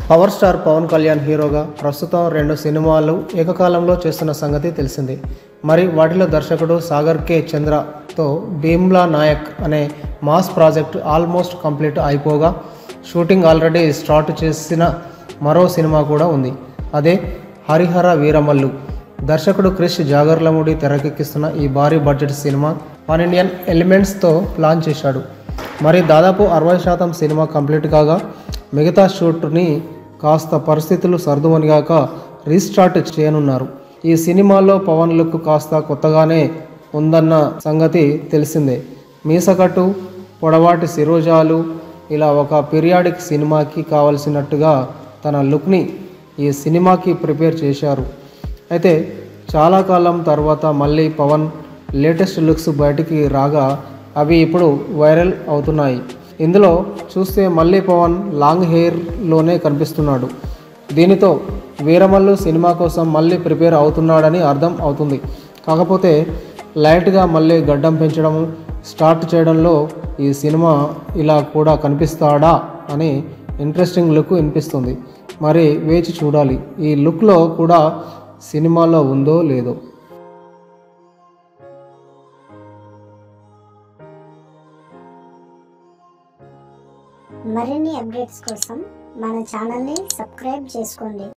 power star Pawan Kalyan హీరోగా ప్రస్తుతం రెండు సినిమాలు ఏకకాలంలో చేస్తున్న సంగతి తెలిసిందే మరి వాటిలో దర్శకుడు సాగర్ కే చంద్రతో భీమ్లా నాయక్ అనే మాస్ ప్రాజెక్ట్ ఆల్మోస్ట్ కంప్లీట్ అయిపోగా షూటింగ్ ఆల్రెడీ స్టార్ట్ చేసిన మరో సినిమా కూడా ఉంది అదే హరిహర వీరమల్లు దర్శకుడు క్రిష్ జాగర్లముడి తెరకెక్కిస్తున్న ఈ భారీ బడ్జెట్ సినిమా వన్ ఇండియన్ ఎలిమెంట్స్తో ప్లాన్ చేశాడు మరి దాదాపు అరవై శాతం సినిమా కంప్లీట్ కాగా మిగతా షూట్ని కాస్త పరిస్థితులు సర్దుమనిగాక రీస్టార్ట్ చేయనున్నారు ఈ సినిమాలో పవన్ లుక్ కాస్త కొత్తగానే ఉందన్న సంగతి తెలిసిందే మీసకట్టు పొడవాటి శిరోజాలు ఇలా ఒక పీరియాడిక్ సినిమాకి కావలసినట్టుగా తన లుక్ని ఈ సినిమాకి ప్రిపేర్ చేశారు అయితే చాలా కాలం తర్వాత మళ్ళీ పవన్ లేటెస్ట్ లుక్స్ బయటికి రాగా అవి ఇప్పుడు వైరల్ అవుతున్నాయి ఇందులో చూస్తే మళ్ళీ పవన్ లాంగ్ హెయిర్లోనే కనిపిస్తున్నాడు దీనితో వీరమల్లు సినిమా కోసం మళ్ళీ ప్రిపేర్ అవుతున్నాడని అర్థం అవుతుంది కాకపోతే లైట్గా మళ్ళీ గడ్డం పెంచడం స్టార్ట్ చేయడంలో ఈ సినిమా ఇలా కూడా కనిపిస్తాడా అని ఇంట్రెస్టింగ్ లుక్ వినిపిస్తుంది మరి వేచి చూడాలి ఈ లుక్లో కూడా సినిమాలో ఉందో లేదో మరిన్ని అప్డేట్స్ కోసం మన ఛానల్ని సబ్స్క్రైబ్ చేసుకోండి